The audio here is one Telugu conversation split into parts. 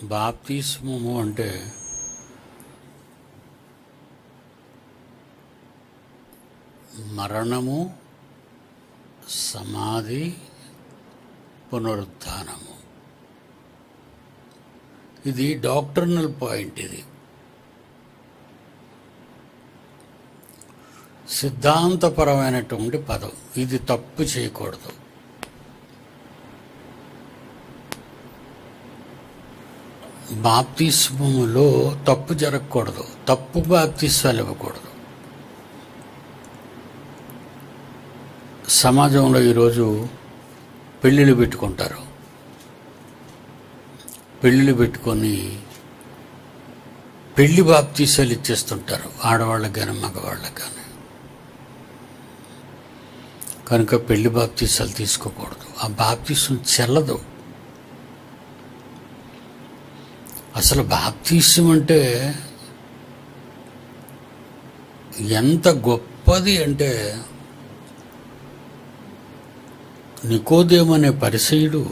బాప్తిస్మము అంటే మరణము సమాధి పునరుత్థానము ఇది డాక్టర్నల్ పాయింట్ ఇది సిద్ధాంతపరమైనటువంటి పదం ఇది తప్పు చేయకూడదు బాప్తిస్మములో తప్పు జరగకూడదు తప్పు బాప్తిస్వాలు ఇవ్వకూడదు సమాజంలో ఈరోజు పెళ్ళిళ్ళు పెట్టుకుంటారు పెళ్ళిళ్ళు పెట్టుకొని పెళ్లి బాప్తీసాలు ఇచ్చేస్తుంటారు ఆడవాళ్ళకి కానీ మగవాళ్ళకి కానీ కనుక పెళ్లి బాప్తీసాలు తీసుకోకూడదు ఆ బాప్తీసం చెల్లదు అసలు బాప్తీసం అంటే ఎంత గొప్పది అంటే నికోదేమనే పరిసయుడు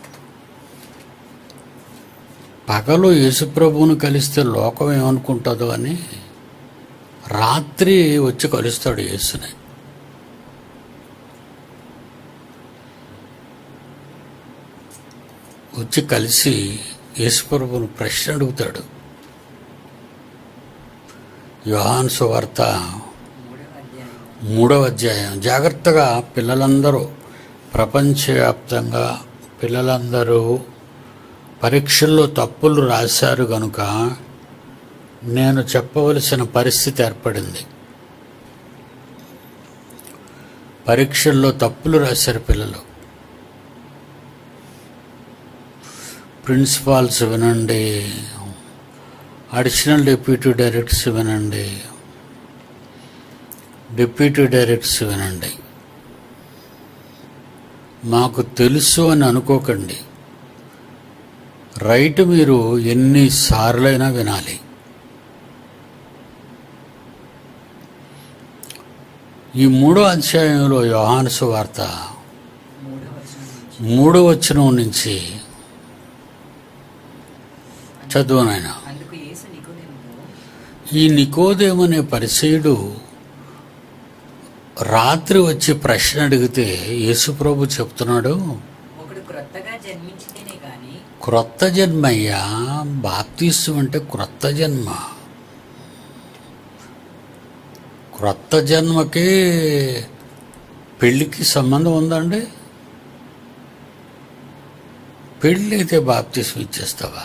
పగలు యేసుప్రభువును కలిస్తే లోకం ఏమనుకుంటుందో అని రాత్రి వచ్చి కలుస్తాడు యేసుని వచ్చి కలిసి యేసుప్రభువును ప్రశ్న అడుగుతాడు యోహాన్ సువార్త మూడవ అధ్యాయం మూడవ అధ్యాయం జాగ్రత్తగా పిల్లలందరూ ప్రపంచవ్యాప్తంగా పిల్లలందరూ పరీక్షల్లో తప్పులు రాశారు కనుక నేను చెప్పవలసిన పరిస్థితి ఏర్పడింది పరీక్షల్లో తప్పులు రాశారు పిల్లలు ప్రిన్సిపాల్స్ వినండి అడిషనల్ డిప్యూటీ డైరెక్టర్స్ వినండి డిప్యూటీ డైరెక్టర్స్ వినండి మాకు తెలుసు అని అనుకోకండి రైట్ మీరు ఎన్నిసార్లైనా వినాలి ఈ మూడో అధ్యాయంలో యోహాను వార్త మూడవ వచనం నుంచి మూడో వచనం నుంచి చదువు నాయన అందుకు యేసు నికోదేముతో ఈ నికోదేమనే పరిచయుడు రాత్రి వచ్చి ప్రశ్న అడిగితే యేసుప్రభు చెప్తున్నాడు ఒకడు క్రొత్తగా జన్మించితేనే గాని క్రొత్త జన్మయ్యా బాప్తీసం అంటే క్రొత్త జన్మ క్రొత్త జన్మకి పెళ్ళికి సంబంధం ఉందండి పెళ్ళి అయితే బాప్తీసం ఇచ్చేస్తావా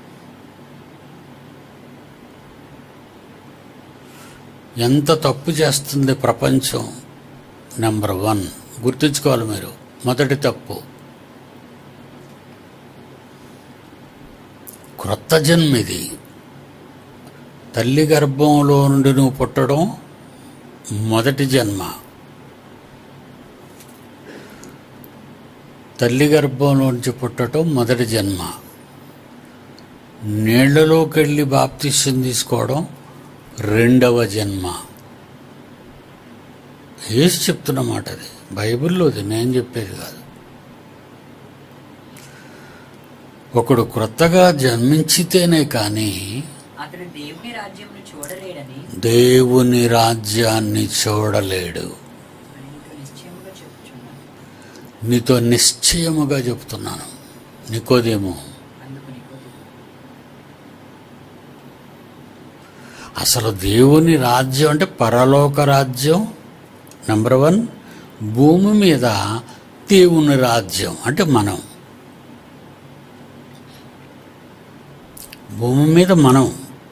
ఎంత తప్పు చేస్తుంది ప్రపంచం నెంబర్ వన్ గుర్తుంచుకోవాలి మీరు మొదటి తప్పు క్రొత్త జన్మ ఇది తల్లి గర్భంలో నుండి నువ్వు పుట్టడం మొదటి జన్మ తల్లి గర్భంలో నుంచి పుట్టడం మొదటి జన్మ నీళ్లలోకి వెళ్ళి బాప్తిష్యం తీసుకోవడం రెండవ జన్మ ఏసి చెప్తున్నమాట అది బైబిల్లోది నేను చెప్పేది కాదు ఒకడు క్రొత్తగా జన్మించితేనే కానీ అతడు దేవుని రాజ్యంను చూడలేడని దేవుని రాజ్యాన్ని చూడలేడు అని నీతో నిశ్చయముగా చెప్పుచున్నాను నీతో నిశ్చయముగా చెప్తున్నాను నికోదేమో అందుకు నికోదేము అసలు దేవుని రాజ్యం అంటే పరలోక రాజ్యం నెంబర్ వన్ భూమి మీద దేవుని రాజ్యం అంటే మనం భూమి మీద మనం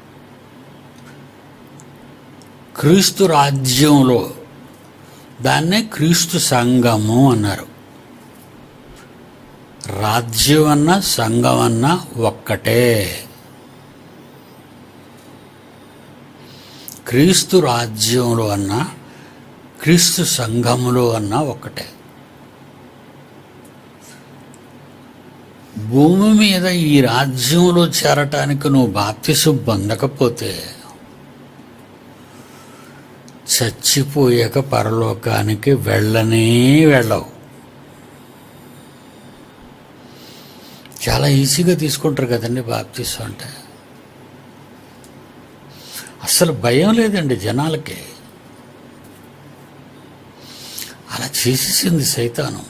క్రీస్తు రాజ్యంలో దాన్నే క్రీస్తు సంఘము అన్నారు రాజ్యం అన్నా సంఘం అన్నా ఒక్కటే క్రీస్తు రాజ్యంలో అన్నా క్రీస్తు సంఘములో అన్నా ఒకటే భూమి మీద ఈ రాజ్యంలో చేరటానికి నువ్వు బాప్తిసం పొందకపోతే చచ్చిపోయాక పరలోకానికి వెళ్ళనే వెళ్ళవు చాలా చాలా ఈజీగా తీసుకుంటారు కదండి బాప్తీసం అంటే అసలు భయం లేదండి జనాలకి అలా చేసేసింది సైతానం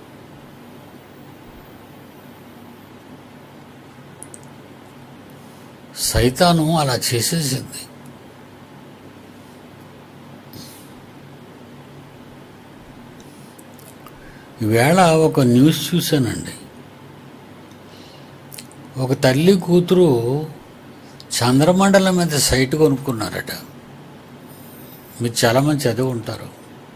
సైతాను అలా చేసేసింది ఈవేళ ఒక న్యూస్ చూశానండి ఒక తల్లి కూతురు చంద్రమండలం మీద సైట్ కొనుక్కున్నారట మీరు చాలామంది చదివి ఉంటారు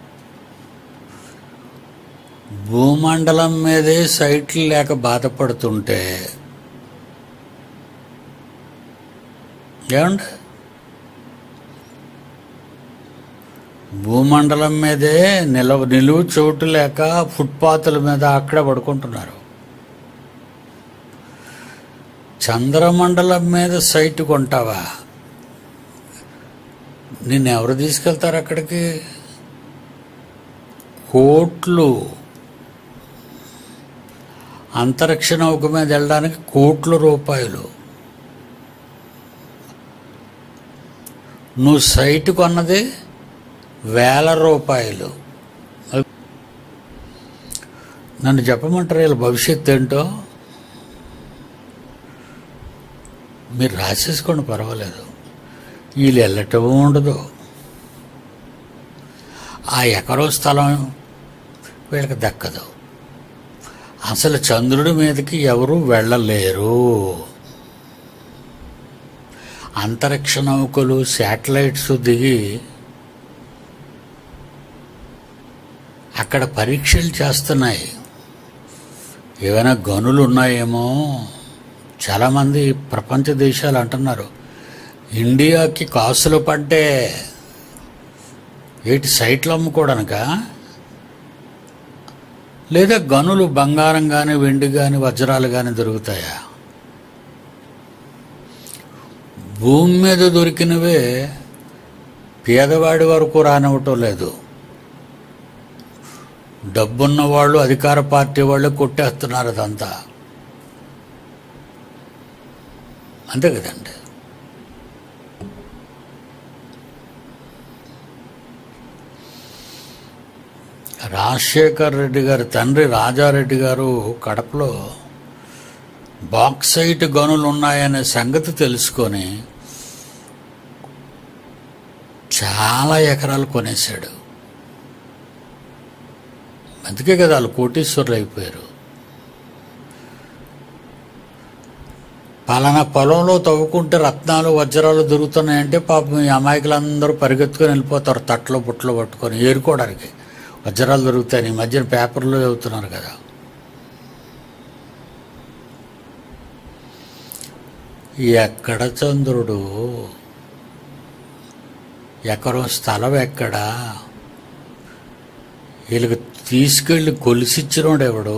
భూమండలం మీదే సైట్లు లేక బాధపడుతుంటే ఏమండి భూమండలం మీదే నిలవ నిలువు చోటు లేక ఫుట్పాత్ల మీద అక్కడే పడుకుంటున్నారు చంద్రమండలం మీద సైట్ కొంటావా నిన్ను ఎవరు తీసుకెళ్తారు అక్కడికి కోట్లు అంతరిక్ష నౌక మీద వెళ్ళడానికి కోట్ల రూపాయలు నువ్వు సైట్ కొన్నది వేల రూపాయలు నన్ను చెప్పమంటారు వీళ్ళ భవిష్యత్తు ఏంటో మీరు రాసేసుకోండి పర్వాలేదు వీళ్ళు వెళ్ళటం ఉండదు ఆ ఎకరో స్థలం వీళ్ళకి దక్కదు అసలు చంద్రుడి మీదకి ఎవరు వెళ్ళలేరు అంతరిక్ష నౌకలు శాటిలైట్స్ దిగి అక్కడ పరీక్షలు చేస్తున్నాయి ఏమైనా గనులు ఉన్నాయేమో చాలామంది ప్రపంచ దేశాలు అంటున్నారు ఇండియాకి కాసులు పడ్డే ఏటి సైట్లు అమ్ముకోవడానిక లేదా గనులు బంగారం కానీ వెండి కానీ వజ్రాలు కానీ దొరుకుతాయా భూమి మీద దొరికినవే పేదవాడి వరకు రానివ్వటం లేదు డబ్బున్న వాళ్ళు అధికార పార్టీ వాళ్ళు కొట్టేస్తున్నారు అదంతా అంతే కదండి రాజశేఖర్ రెడ్డి గారి తండ్రి రాజారెడ్డి గారు కడపలో బాక్సైట్ గనులు ఉన్నాయనే సంగతి తెలుసుకొని చాలా ఎకరాలు కొనేశాడు అందుకే కదా వాళ్ళు కోటీశ్వరులు అయిపోయారు పలానా పొలంలో తవ్వుకుంటే రత్నాలు వజ్రాలు దొరుకుతున్నాయంటే పాపం ఈ అమాయకులందరూ పరిగెత్తుకొని వెళ్ళిపోతారు తట్లో బుట్టలో పట్టుకొని ఏరుకోవడానికి వజ్రాలు దొరుకుతాయి ఈ మధ్యన పేపర్లో చదువుతున్నారు కదా ఎక్కడ చంద్రుడు ఎకరం స్థలం ఎక్కడా వీళ్ళకి తీసుకెళ్ళి కొలిసిచ్చినోడు ఎవడు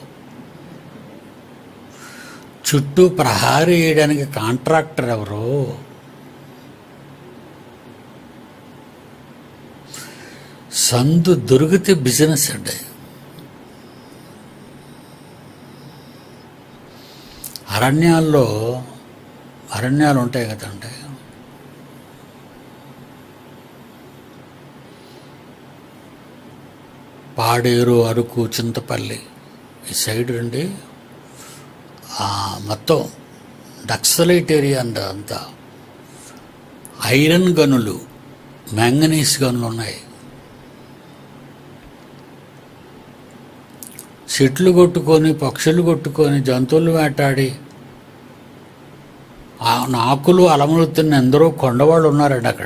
చుట్టూ ప్రహారీ వేయడానికి కాంట్రాక్టర్ ఎవరు సందు దొరికితే బిజినెస్ అండి అరణ్యాల్లో అరణ్యాలు ఉంటాయి కదండి పాడేరు అరకు చింతపల్లి ఈ సైడ్ అండి ఆ మొత్తం నక్సలైట్ ఏరియా అంట అంతా ఐరన్ గనులు మ్యాంగనీస్ గనులు ఉన్నాయి చెట్లు కొట్టుకొని పక్షులు కొట్టుకొని జంతువులు వేటాడి ఆ నాకులు అలములు తిన్న ఎందరో కొండవాళ్ళు ఉన్నారండి అక్కడ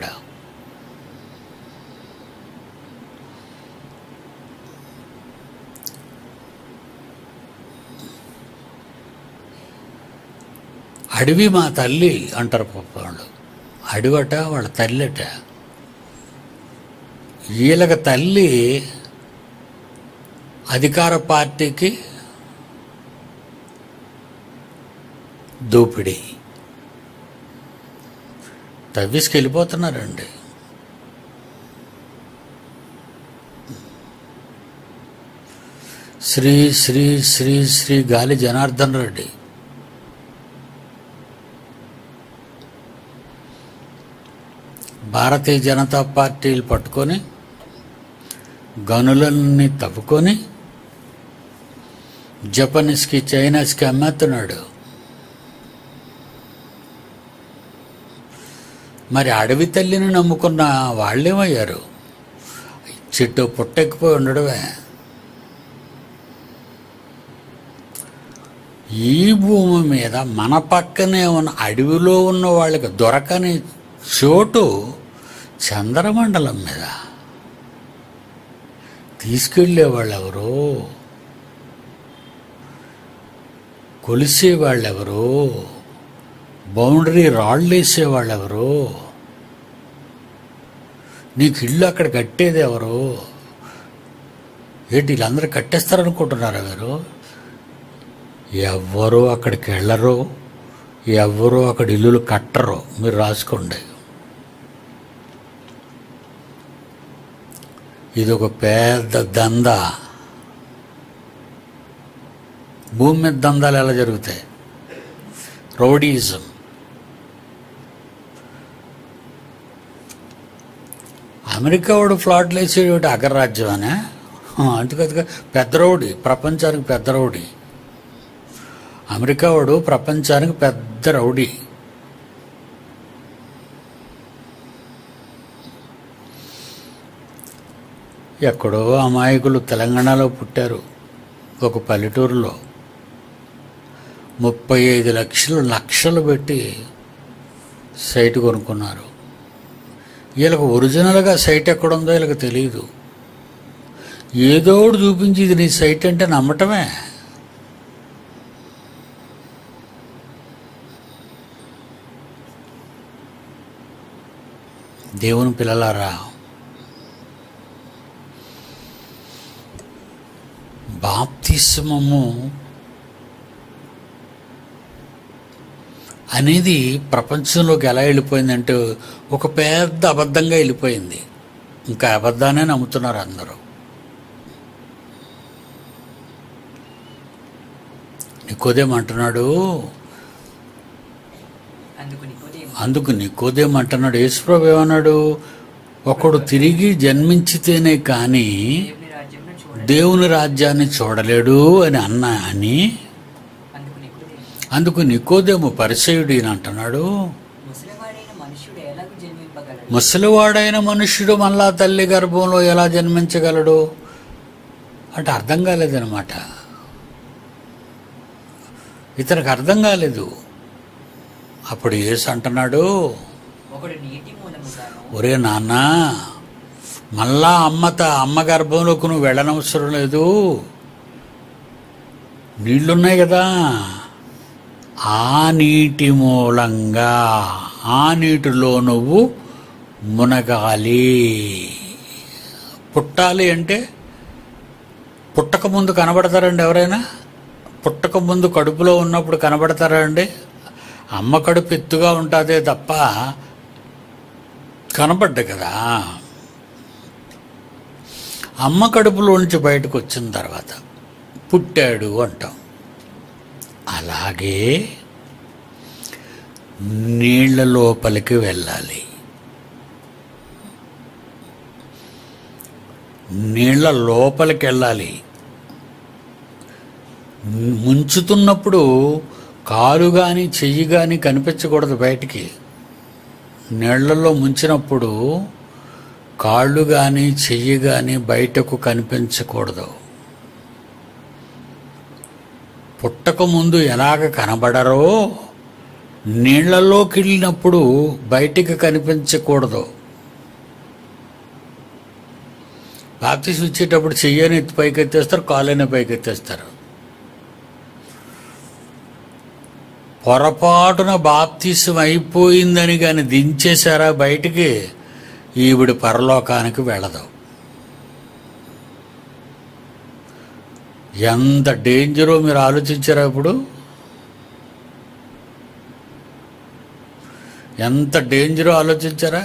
అడవి మా తల్లి అంటారు పాప వాళ్ళు అడవట వాళ్ళ తల్లిట వీళ్ళకి తల్లి అధికార పార్టీకి దోపిడీ తవ్విసుకెళ్ళిపోతున్నారండి శ్రీ శ్రీ శ్రీ శ్రీ గాలి జనార్దన్ రెడ్డి భారతీయ జనతా పార్టీలు పట్టుకొని గనులన్నీ తవ్వుకొని జపనీస్కి చైనాస్కి అమ్మేస్తున్నాడు మరి అడవి తల్లిని నమ్ముకున్న వాళ్ళేమయ్యారు చెట్టు పుట్టెక్కిపోయి ఉండడమే ఈ భూమి మీద మన పక్కనే ఉన్న అడవిలో ఉన్న వాళ్ళకి దొరకని చోటు చంద్రమండలం మీద తీసుకెళ్ళేవాళ్ళు ఎవరు కొలిసేవాళ్ళు ఎవరు బౌండరీ రాళ్ళు వేసేవాళ్ళు ఎవరు నీకు ఇల్లు అక్కడ కట్టేది ఎవరు ఏంటి వీళ్ళందరూ కట్టేస్తారనుకుంటున్నారా మీరు ఎవ్వరూ అక్కడికి వెళ్ళరు ఎవ్వరూ అక్కడ ఇల్లులు కట్టరు మీరు రాసుకోండి ఇది ఒక పెద్ద దంద భూమి మీద దందాలు ఎలా జరుగుతాయి రౌడీయిజం అమెరికా వాడు ఫ్లాట్లు వేసేటి అగ్రరాజ్యం అనే అందుకదిగా పెద్ద రౌడీ ప్రపంచానికి పెద్ద రౌడీ అమెరికా వాడు ప్రపంచానికి పెద్ద రౌడీ ఎక్కడో అమాయకులు తెలంగాణలో పుట్టారు ఒక పల్లెటూరులో ముప్పై ఐదు లక్షలు లక్షలు పెట్టి సైట్ కొనుక్కున్నారు వీళ్ళకి ఒరిజినల్గా సైట్ ఎక్కడుందో వీళ్ళకి తెలియదు ఏదో ఒకటి చూపించి ఇది నీ సైట్ అంటే నమ్మటమే దేవుని పిల్లలారా బాప్తిస్మము అనేది ప్రపంచంలోకి ఎలా వెళ్ళిపోయిందంటే ఒక పెద్ద అబద్ధంగా వెళ్ళిపోయింది ఇంకా అబద్ధానే నమ్ముతున్నారు అందరూ నికోదేమంటున్నాడు అందుకు నికోదేము అందుకు నికోదేమంటున్నాడు యేసుప్రభు ఏమన్నాడు ఒకడు తిరిగి జన్మించితేనే కానీ దేవుని రాజ్యంలో చూడ దేవుని రాజ్యాన్ని చూడలేడు అని అన్నా అని అందుకు నికోదేము అందుకు నికోదేము పరిచయుడు ఈయన అంటున్నాడు ముసలివాడైన మనుషుడు ఎలాగూ జన్మింపగలడు ముసలివాడైన మనుష్యుడు మళ్ళా తల్లి గర్భంలో ఎలా జన్మించగలడు అంటే అర్థం కాలేదనమాట ఇతనికి అర్థం కాలేదు అప్పుడు యేసు అంటున్నాడు ఒకడు నీటి మూలముగాను ఒరే నాన్న మళ్ళా అమ్మత అమ్మ గర్భంలోకి నువ్వు వెళ్ళనవసరం లేదు నీళ్లున్నాయి కదా ఆ నీటి మూలంగా ఆ నీటిలో నువ్వు మునగాలి పుట్టాలి అంటే పుట్టక ముందు కనబడతారండి ఎవరైనా పుట్టక ముందు కడుపులో ఉన్నప్పుడు కనబడతారా అండి అమ్మ కడుపు ఎత్తుగా ఉంటుందే తప్ప కనబడ్డ కదా అమ్మ కడుపులో నుంచి బయటకు వచ్చిన తర్వాత పుట్టాడు అంటాం అలాగే నీళ్ల లోపలికి వెళ్ళాలి నీళ్ల లోపలికి వెళ్ళాలి ముంచుతున్నప్పుడు కాలు కానీ చెయ్యి కానీ కనిపించకూడదు బయటికి నీళ్లలో ముంచినప్పుడు కాళ్ళు కానీ చెయ్యి కానీ బయటకు కనిపించకూడదు పుట్టక ముందు ఎలాగ కనబడరో నీళ్లలోకి వెళ్ళినప్పుడు బయటికి కనిపించకూడదు బాప్తీస్ వచ్చేటప్పుడు చెయ్యని ఎత్తి పైకి ఎత్తేస్తారు కాలైన పైకి ఎత్తేస్తారు పొరపాటున బాప్తీసం అయిపోయిందని కానీ దించేశారా బయటికి ఈవిడ పరలోకానికి వెళ్ళదు ఎంత డేంజరో మీరు ఆలోచించారా ఇప్పుడు ఎంత డేంజరో ఆలోచించారా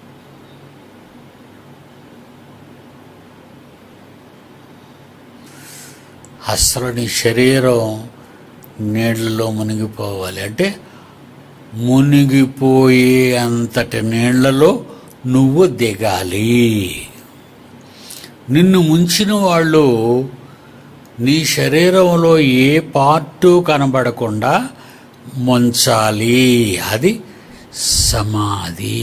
అసలు నీ శరీరం నీళ్ళలో మునిగిపోవాలి అంటే మునిగిపోయే అంతటి నీళ్లలో నువ్వు దిగాలి నిన్ను ముంచిన వాళ్ళు నీ శరీరంలో ఏ పార్టు కనబడకుండా ముంచాలి అది సమాధి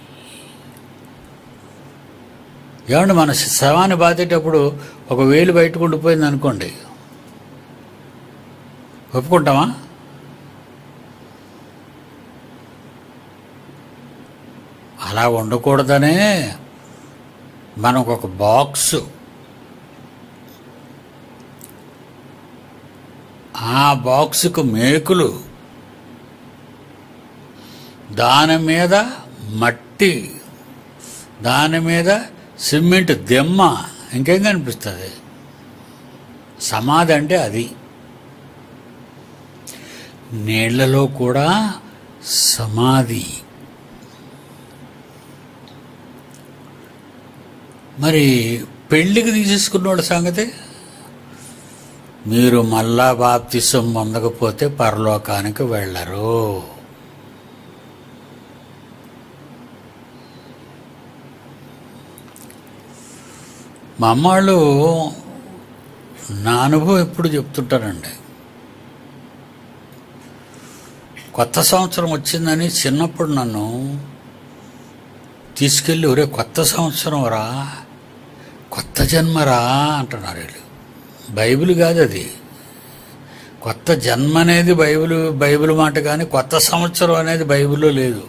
ఏమండి మన శవాన్ని బాధేటప్పుడు ఒక వేలు బయటకు ఉండిపోయింది అనుకోండి ఒప్పుకుంటామా అలా ఉండకూడదనే మనకు ఒక బాక్స్ ఆ బాక్సుకు మేకులు దాని మీద మట్టి దాని మీద సిమెంట్ దెమ్మ ఇంకేం కనిపిస్తుంది సమాధి అంటే అది నీళ్లలో కూడా సమాధి మరి పెళ్లికి తీసేసుకున్నోడు సంగతి మీరు మళ్ళా బాప్తిసం పొందకపోతే పరలోకానికి వెళ్ళరు మా అమ్మాళ్ళు నా అనుభవం ఎప్పుడు చెప్తుంటారండి కొత్త సంవత్సరం వచ్చిందని చిన్నప్పుడు నన్ను తీసుకెళ్ళి ఒరే కొత్త సంవత్సరం రా కొత్త జన్మరా అంటున్నారు వీళ్ళు బైబిల్ కాదు అది కొత్త జన్మ అనేది బైబిల్ బైబిల్ మాట కానీ కొత్త సంవత్సరం అనేది బైబిల్లో లేదు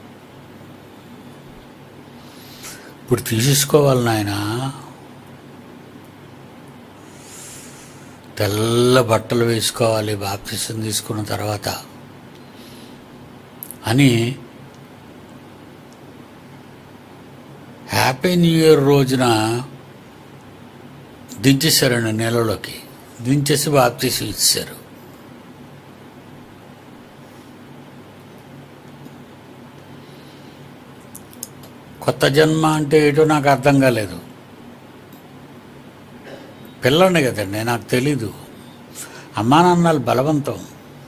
ఇప్పుడు తీసేసుకోవాలి నాయన తెల్ల బట్టలు వేసుకోవాలి బాప్తిసం తీసుకున్న తర్వాత అని హ్యాపీ న్యూ ఇయర్ రోజున దించేశారండి నెలలోకి దించేసి బాప్తీసం ఇచ్చారు కొత్త జన్మ అంటే ఏటో నాకు అర్థం కాలేదు పిల్లండి కదండి నాకు తెలీదు అమ్మా నాన్నలు బలవంతం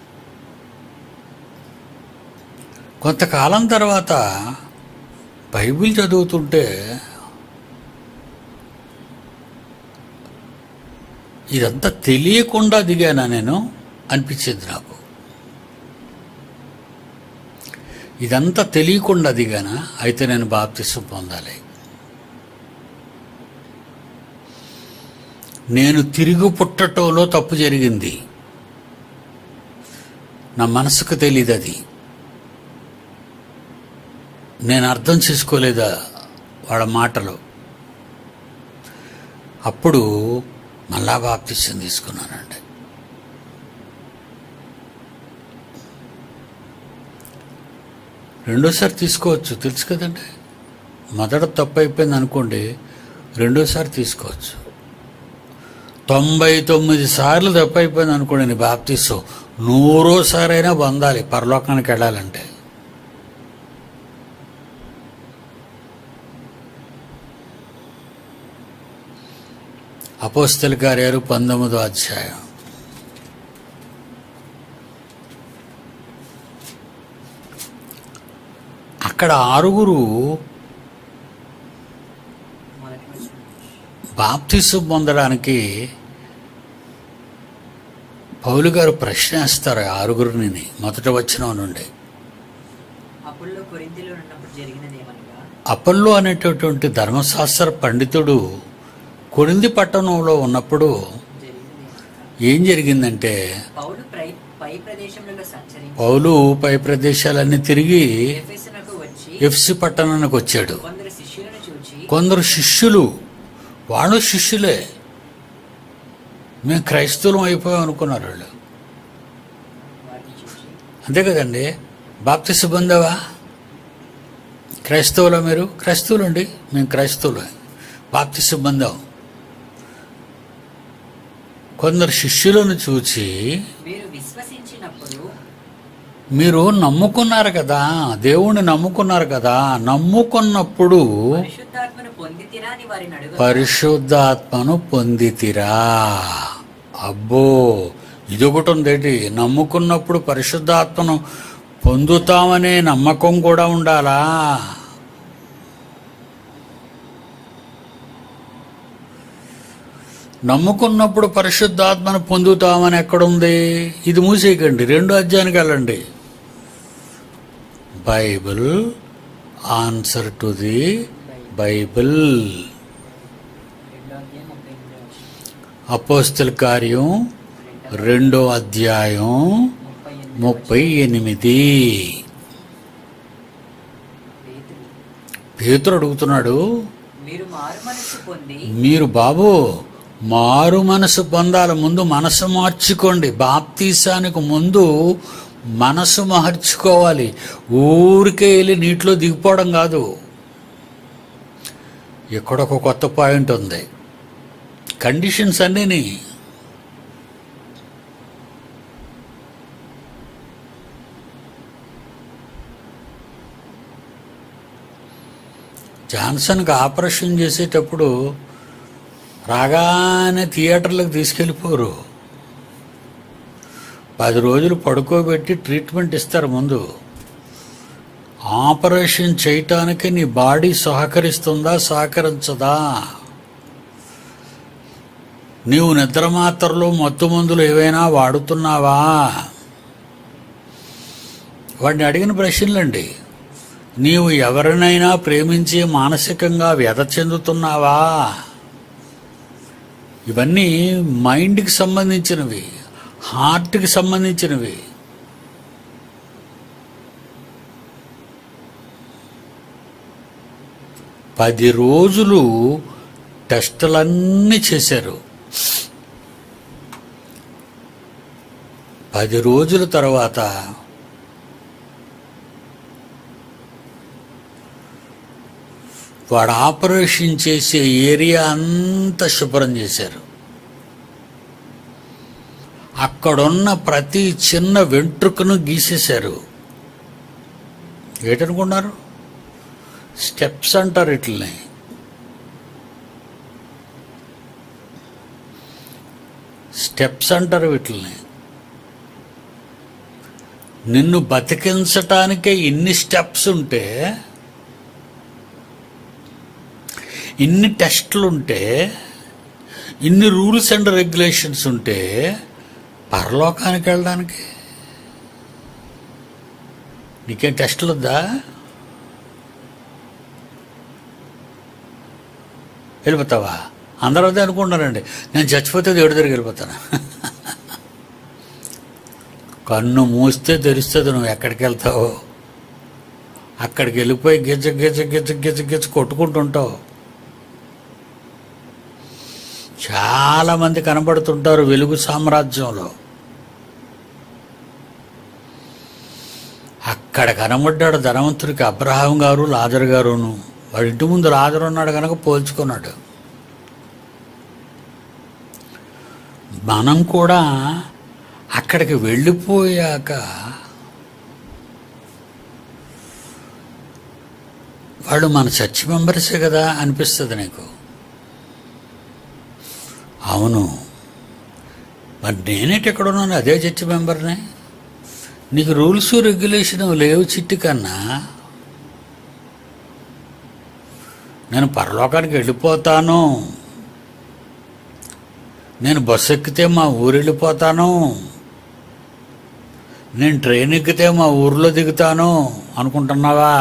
కొంతకాలం తర్వాత బైబిల్ చదువుతుంటే ఇదంతా తెలియకుండా దిగానా నేను అనిపించింది నాకు ఇదంతా తెలియకుండా దిగానా అయితే నేను బాప్తిసం పొందాలి నేను తిరిగి పుట్టటంలో తప్పు జరిగింది నా మనసుకు తెలియదు అది నేను అర్థం చేసుకోలేదా వాళ్ళ మాటలు అప్పుడు మళ్ళా బాప్తిష్టం తీసుకున్నానండి రెండోసారి తీసుకోవచ్చు తెలుసు కదండి మొదట తప్పు అయిపోయింది అనుకోండి రెండోసారి తీసుకోవచ్చు తొంభై తొమ్మిది సార్లు తప్పు అయిపోయింది అనుకోండి నీ బాప్తిష్టం నూరోసారైనా పొందాలి పరలోకానికి వెళ్ళాలంటే అపోస్తల కార్యాలు పంతొమ్మిదో అధ్యాయం అక్కడ ఆరుగురు మొదటి వచనం. బాప్తిసం పొందడానికి పౌలు గారు ప్రశ్న వేస్తారు ఆ ఆరుగురిని మొదట వచ్చిన నుండి అప్పుల్లో కొరింథీలో ఉన్నప్పుడు జరిగినదేమనగా అపల్లో అనేటటువంటి ధర్మశాస్త్ర పండితుడు కొరింది పట్టణంలో ఉన్నప్పుడు జరిగినదేమనగా ఏం జరిగిందంటే పౌలు ప్రై పై ప్రదేశంలో సంచరించి పౌలు పై ప్రదేశాలన్నీ తిరిగి ఎఫెసునకు వచ్చి ఎఫ్సి పట్టణానికి వచ్చాడు కొందరు శిష్యులను చూచి కొందరు శిష్యులు వాళ్ళు శిష్యులే మేము క్రైస్తవులం అయిపోయాం అనుకున్నారు వాళ్ళు వారిని చూచి అంతే కదండి బాప్తిస్ పొందావా క్రైస్తవులా మీరు క్రైస్తవులండి మేము క్రైస్తవులు బాప్తిస్ పొందాం కొందరు శిష్యులను చూచి మీరు విశ్వసించినప్పుడు మీరు నమ్ముకున్నారు కదా దేవుణ్ణి నమ్ముకున్నారు కదా నమ్ముకున్నప్పుడు పరిశుద్ధాత్మను పొందితిరా అని వారిని అడుగు పరిశుద్ధాత్మను పొందితిరా అబ్బో ఇదొకటి ఉందేటి నమ్ముకున్నప్పుడు పరిశుద్ధాత్మను పొందుతామనే నమ్మకం కూడా ఉండాలా నమ్ముకున్నప్పుడు పరిశుద్ధాత్మను పొందుతామని ఎక్కడుంది ఇది మూసేయకండి రెండు అధ్యాయానికి వెళ్ళండి Bible answer to the Bible రెండో అధ్యాయం ముప్పై ఎనిమిదో వచనం. అపోస్తుల కార్యం రెండో అధ్యాయం ముప్పై ఎనిమిది ముప్పై ఎనిమిది పేతురు, పేతురు అడుగుతున్నాడు మీరు మారు మనస్సు పొంది మీరు బాబు మారు మనసు పొందాలి ముందు మనసు మార్చుకోండి బాప్తీసానికి ముందు మనసు మార్చుకోవాలి ఊరికే వెళ్ళి నీటిలో దిగిపోవడం కాదు ఇక్కడ ఒక కొత్త పాయింట్ ఉంది కండిషన్స్ అన్నీని జాన్సన్కి ఆపరేషన్ చేసేటప్పుడు రాగానే థియేటర్లకు తీసుకెళ్ళిపోరు పది రోజులు పడుకోబెట్టి ట్రీట్మెంట్ ఇస్తారు ముందు ఆపరేషన్ చేయటానికి నీ బాడీ సహకరిస్తుందా సహకరించదా నీవు నిద్ర మాత్రలు మత్తు మందులు ఏవైనా వాడుతున్నావా వాడిని అడిగిన ప్రశ్నలండి నీవు ఎవరినైనా ప్రేమించి మానసికంగా వ్యధ చెందుతున్నావా ఇవన్నీ మైండ్కి సంబంధించినవి హార్ట్కి సంబంధించినవి పది రోజులు టెస్టులన్నీ చేశారు పది రోజుల తర్వాత వాడు ఆపరేషన్ చేసే ఏరియా అంతా శుభ్రం చేశారు అక్కడున్న ప్రతి చిన్న వెంట్రుకను గీసేశారు ఏటనుకున్నారు స్టెప్స్ అంటారు ఇట్లని స్టెప్స్ అంటారు వీటిని నిన్ను బతికించటానికే ఇన్ని స్టెప్స్ ఉంటే ఇన్ని టెస్టులు ఉంటే ఇన్ని రూల్స్ అండ్ రెగ్యులేషన్స్ ఉంటే పరలోకానికి వెళ్ళడానికి నీకేం టెస్టులు వద్దా వెళ్ళిపోతావా అందరూ అదే అనుకుంటున్నారండి నేను చచ్చిపోతే దేవుడి దగ్గరికి వెళ్ళిపోతాను కన్ను మూస్తే తెరుస్తుంది నువ్వు ఎక్కడికి వెళ్తావు అక్కడికి వెళ్ళిపోయి గిజ్జ గిజ్జ గిజ్జ గిజ్జ గిజ్జ కొట్టుకుంటుంటావు చాలా మంది కనబడుతుంటారు వెలుగు సామ్రాజ్యంలో అక్కడ కనబడ్డాడు ధనవంతుడికి అబ్రహాం గారు లాజర్ గారును వాడి ఇంటి ముందు లాజర్ ఉన్నాడు కనుక పోల్చుకున్నాడు మనం కూడా అక్కడికి వెళ్ళిపోయాక వాళ్ళు మన చర్చ్ మెంబర్సే కదా అనిపిస్తుంది నీకు అవును మరి నేనేటి ఎక్కడ ఉన్నాను అదే చర్చ్ మెంబర్నే నీకు రూల్స్ రెగ్యులేషన్ లేవు చిట్టి కన్నా నేను పరలోకానికి వెళ్ళిపోతాను నేను బస్సు ఎక్కితే మా ఊరు వెళ్ళిపోతాను నేను ట్రైన్ ఎక్కితే మా ఊర్లో దిగుతాను అనుకుంటున్నావా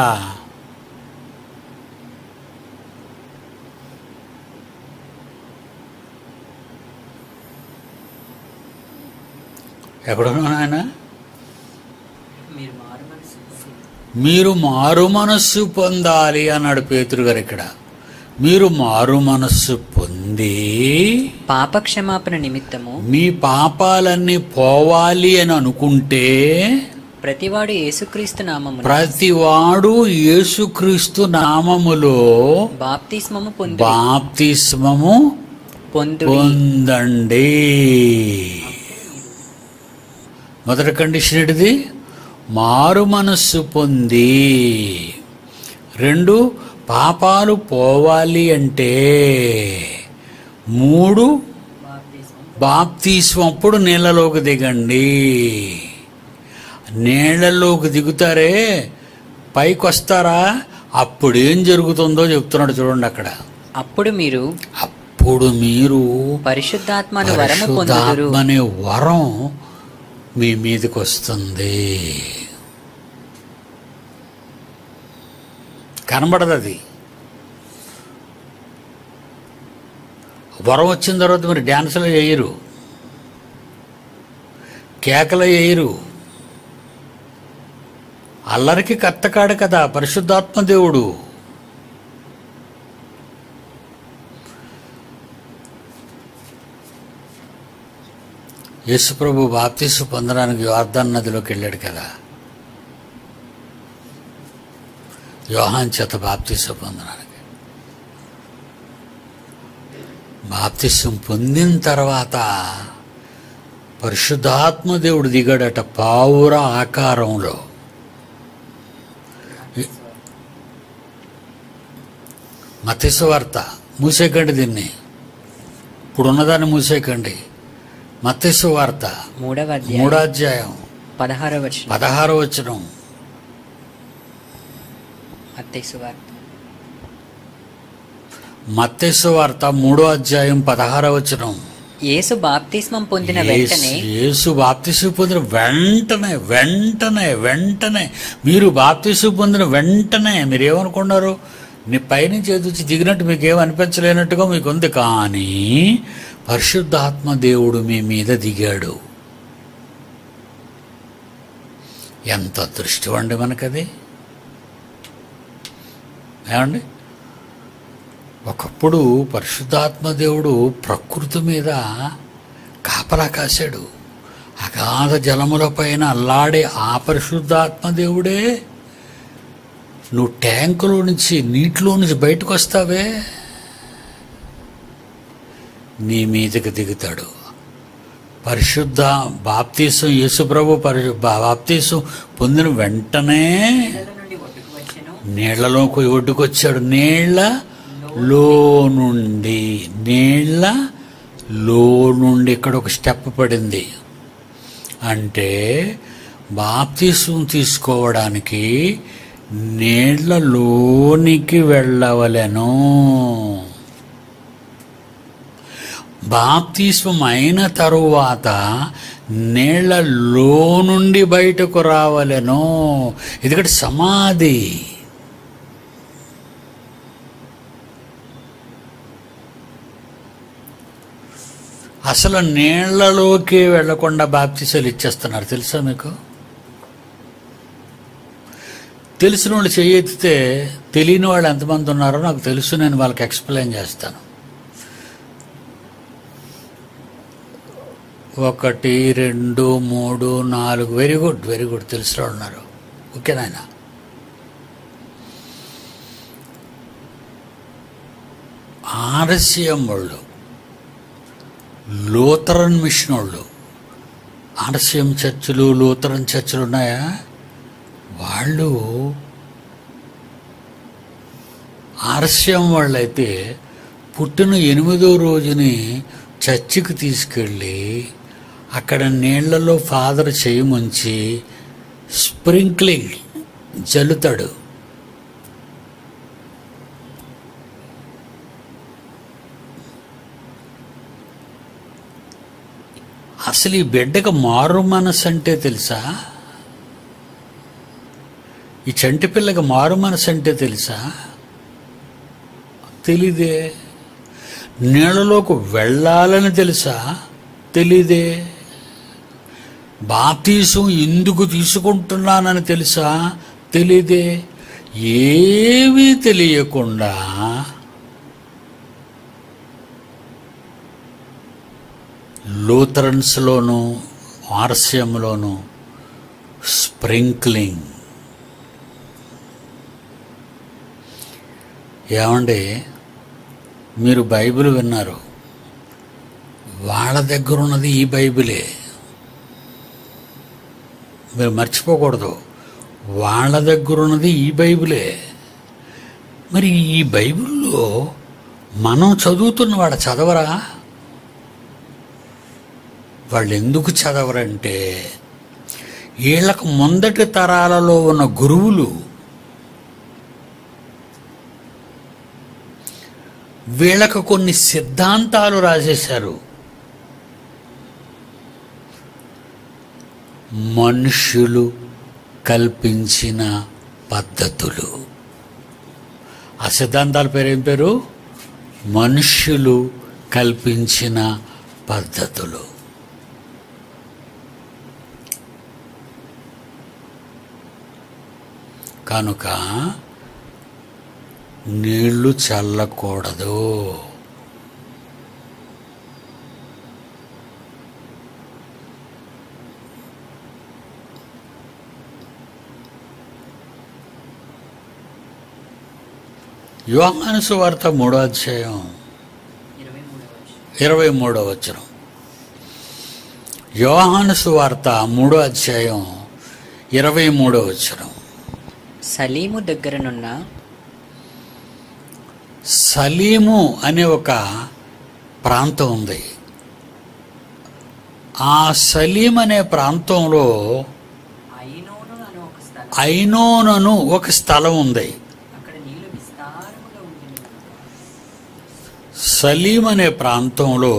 ఎక్కడున్నా ఆయన మీరు మారు మనస్సు పొంది మీరు మారు మనస్సు పొందాలి అన్నాడు పేతురు గారు ఇక్కడ మీరు మారు మనస్సు పొంది పాప క్షమాపణ నిమిత్తము మీ పాపాలన్నీ పోవాలి అని అనుకుంటే ప్రతివాడు యేసుక్రీస్తు నామమున ప్రతివాడు యేసుక్రీస్తు నామములో బాప్తిస్మము పొంది బాప్తిస్మము పొందు పొందండి మొదటి కండిషన్ ఏంటిది మారు మనస్సు పొంది రెండు పాపాలు పోవాలి అంటే మూడు బాప్తీసం అప్పుడు నీళ్ళలోకి దిగండి నీళ్ళలోకి దిగుతారే పైకి వస్తారా అప్పుడు ఏం జరుగుతుందో చెప్తున్నాడు చూడండి అక్కడ అప్పుడు మీరు అప్పుడు మీరు పరిశుద్ధాత్మను వరము పొందుదురు పరిశుద్ధాత్మ అనే వరం మీ మీదకి వస్తుంది కనబడదు అది వరం వచ్చిన తర్వాత మీరు డ్యాన్సులు వేయరు కేకలు వేయరు అల్లరికి కర్తకాడు కదా పరిశుద్ధాత్మ దేవుడు యేసుప్రభు బాప్తీసు పొందడానికి యోర్ధన్ నదిలోకి వెళ్ళాడు కదా యోహాన్ చేత బాప్తీసు పొందడానికి బాప్తిసం పొందిన తర్వాత పరిశుద్ధాత్మ దేవుడు దిగాడట పావుర ఆకారంలో మత్స్సు వార్త మూసేకండి దీన్ని ఇప్పుడున్నదాన్ని మూసేకండి మత్స్సు వార్త మూడవ అధ్యాయం మూడో అధ్యాయం పదహారవ వచనం పదహారో వచనం మత్తయి సువార్త మత్స్సు వార్త మూడో అధ్యాయం పదహారో వచనం యేసు బాప్తిస్మం పొందిన వెంటనే యేసు- యేసు బాప్తిసు పొందిన వెంటనే వెంటనే వెంటనే మీరు బాప్తిసు పొందిన వెంటనే మీరు ఏమనుకున్నారు నీ పైనుంచి ఎదుచి దిగినట్టు మీకు ఏం అనిపించలేనట్టుగా మీకు ఉంది కానీ పరిశుద్ధాత్మ దేవుడు మీ మీద దిగాడు ఎంత దృష్టి అండి మనకది ఏమండి ఒకప్పుడు పరిశుద్ధాత్మ దేవుడు ప్రకృతి మీద కాపలా కాశాడు అగాధ జలముల పైన అల్లాడే ఆ పరిశుద్ధాత్మ దేవుడే నువ్వు ట్యాంకులో నుంచి నీటిలో నుంచి బయటకు వస్తావే నీ మీదకి దిగుతాడు పరిశుద్ధ బాప్తీసం యేసుప్రభు పరి బాప్తీసం పొందిన వెంటనే నీళ్లలోకి ఒడ్డుకొచ్చాడు నీళ్ల లో నుండి నీళ్ల లో నుండి ఇక్కడ ఒక స్టెప్ పడింది అంటే బాప్తీసం తీసుకోవడానికి నీళ్ల లోనికి వెళ్ళవలెను బాప్తిస్మం అయిన తరువాత నీళ్లలో నుండి బయటకు రావలెను ఎందుకంటే సమాధి అసలు నీళ్లలోకి వెళ్లకుండా బాప్తిసాలు ఇచ్చేస్తున్నారు తెలుసా మీకు తెలిసిన వాళ్ళు చేయెత్తితే తెలియని వాళ్ళు ఎంతమంది ఉన్నారో నాకు తెలుసు నేను వాళ్ళకి ఎక్స్ప్లెయిన్ చేస్తాను ఒకటి రెండు మూడు నాలుగు వెరీ గుడ్ వెరీ గుడ్ తెలిసిన వాళ్ళు ఉన్నారు ఓకే నాయన ఆర్ఎస్ఎం వాళ్ళు లూథరన్ మిషన్ వాళ్ళు ఆర్ఎస్ఎం చర్చిలు లూథరన్ చర్చిలు ఉన్నాయా వాళ్ళు ఆర్ఎస్ఎం వాళ్ళైతే పుట్టిన ఎనిమిదో రోజుని చర్చికి తీసుకెళ్ళి అక్కడ నీళ్లలో ఫాదర్ చేయముంచి స్ప్రింక్లింగ్ జల్లుతాడు అసలు ఈ బిడ్డకు మారు మనసు అంటే తెలుసా ఈ చంటి పిల్లకి మారు మనసు అంటే తెలుసా తెలీదే నీళ్ళలోకి వెళ్ళాలని తెలుసా తెలీదే బాప్తీసం ఎందుకు తీసుకుంటున్నానని తెలుసా తెలీదే ఏమీ తెలియకుండా లూథరన్స్లోను ఆర్సియంలోను స్ప్రింక్లింగ్ ఏమండి మీరు బైబిల్ విన్నారు వాళ్ళ దగ్గర ఉన్నది ఈ బైబిలే మీరు మర్చిపోకూడదు వాళ్ళ దగ్గర ఉన్నది ఈ బైబిలే మరి ఈ బైబిల్లో మనం చదువుతున్న వాడు చదవరా వాళ్ళు ఎందుకు చదవరంటే వీళ్ళకు మొదటి తరాలలో ఉన్న గురువులు వీళ్ళకు కొన్ని సిద్ధాంతాలు రాసేశారు మనుషులు కల్పించిన పద్ధతులు ఆ సిద్ధాంతాల పేరు ఏం పేరు మనుష్యులు కల్పించిన పద్ధతులు కనుక నీళ్లు చల్లకూడదు యోహాను సువార్త మూడో అధ్యాయం ఇరవై మూడవ వచనం. ఇరవై మూడో వచనం యోహాను సువార్త మూడో అధ్యాయం ఇరవై మూడో వచనం సలీము దగ్గరనున్న సలీము అనే ఒక ప్రాంతం ఉంది ఆ సలీం అనే ప్రాంతంలో ఐనోను అనే ఒక స్థలం ఐనోనను ఒక స్థలం ఉంది అక్కడ నీళ్లు విస్తారముగా ఉండిన సలీం అనే ప్రాంతంలో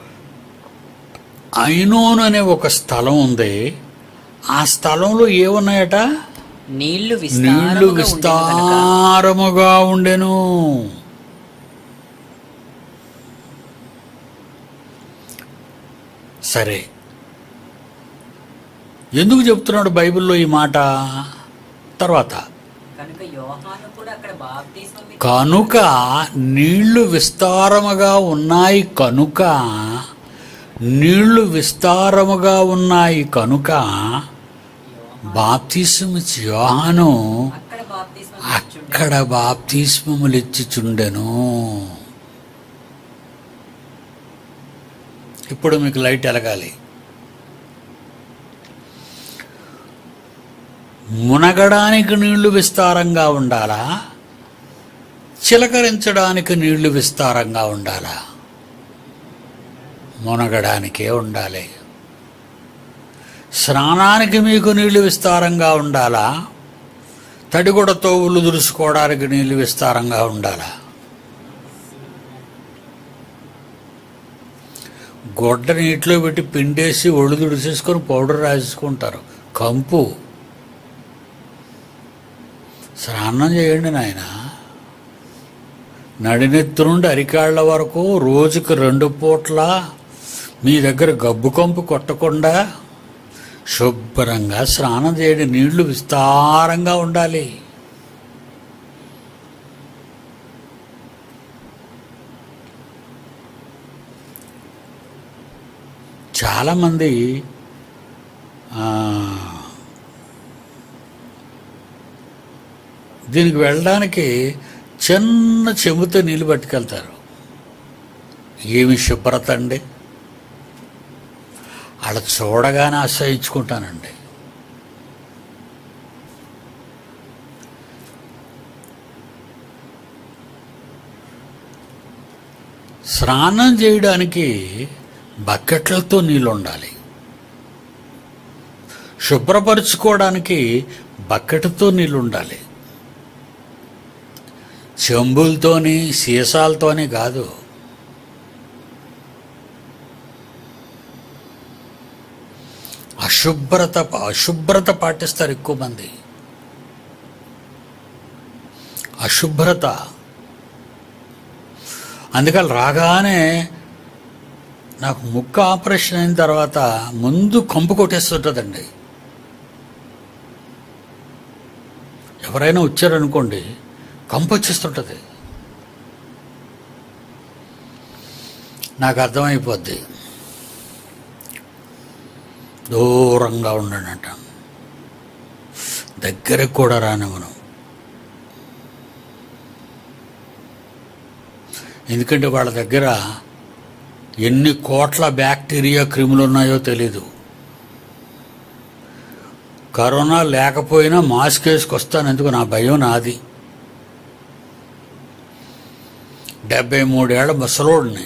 ఐనోన్ అనే ఒక స్థలం ఉంది ఆ స్థలంలో ఏమున్నాయట నీళ్లు నీళ్లు విస్తారముగా ఉండిన గనుక విస్తారముగా ఉండెను సరే ఎందుకు చెప్తున్నాడు బైబిల్లో ఈ మాట తర్వాత కనుక యోహాను కూడా అక్కడ బాప్తిస్మం ఇచ్చి- కనుక నీళ్లు విస్తారముగా ఉన్నాయి కనుక నీళ్లు విస్తారముగా ఉన్నాయి కనుక బాప్తిస్మిచ్చి యోహాను అక్కడ బాప్తిస్మం ఇచ్చుండెను. అక్కడ బాప్తిస్మములిచ్చిచుండెను ఇప్పుడు మీకు లైట్ ఎలగాలి మునగడానికి నీళ్లు విస్తారంగా ఉండాలా చిలకరించడానికి నీళ్లు విస్తారంగా ఉండాలా మునగడానికే ఉండాలి స్నానానికి మీకు నీళ్లు విస్తారంగా ఉండాలా తడిగుడతో ఉల్లు దురుసుకోవడానికి నీళ్లు విస్తారంగా ఉండాలా గొడ్డ నీటిలో పెట్టి పిండేసి ఒళ్ళు దుడిసేసుకొని పౌడర్ రాసేసుకుంటారు కంపు స్నానం చేయండి నాయన నడినెత్తు నుండి అరికాళ్ళ వరకు రోజుకు రెండు పూట్ల మీ దగ్గర గబ్బు కంపు కొట్టకుండా శుభ్రంగా స్నానం చేయండి నీళ్లు విస్తారంగా ఉండాలి చాలామంది ఆ, దీనికి వెళ్ళడానికి చిన్న చెంబుతో నీళ్ళు పట్టుకెళ్తారు ఏమి శుభ్రత అండి అలా చూడగానే అసహించుకుంటానండి స్నానం చేయడానికి బకెట్లతో నీళ్ళు ఉండాలి శుభ్రపరుచుకోవడానికి బకెట్తో నీళ్ళు ఉండాలి చెంబులతోని సీసాలతోని కాదు అశుభ్రత అశుభ్రత పాటిస్తారు ఎక్కువ మంది అశుభ్రత అందుకని రాగానే నాకు ముక్క ఆపరేషన్ అయిన తర్వాత ముందు కంపు కొట్టేస్తుంటుందండి ఎవరైనా వచ్చారనుకోండి కంపు వచ్చేస్తుంటుంది నాకు అర్థమైపోద్ది దూరంగా ఉండనట దగ్గరకు కూడా రానివ్వను ఎందుకంటే వాళ్ళ దగ్గర ఎన్ని కోట్ల బ్యాక్టీరియా క్రిములు ఉన్నాయో తెలీదు కరోనా లేకపోయినా మాస్క్ వేసుకొస్తాను ఎందుకు నా భయం నాది డెబ్బై మూడేళ్ల ముసలోడిని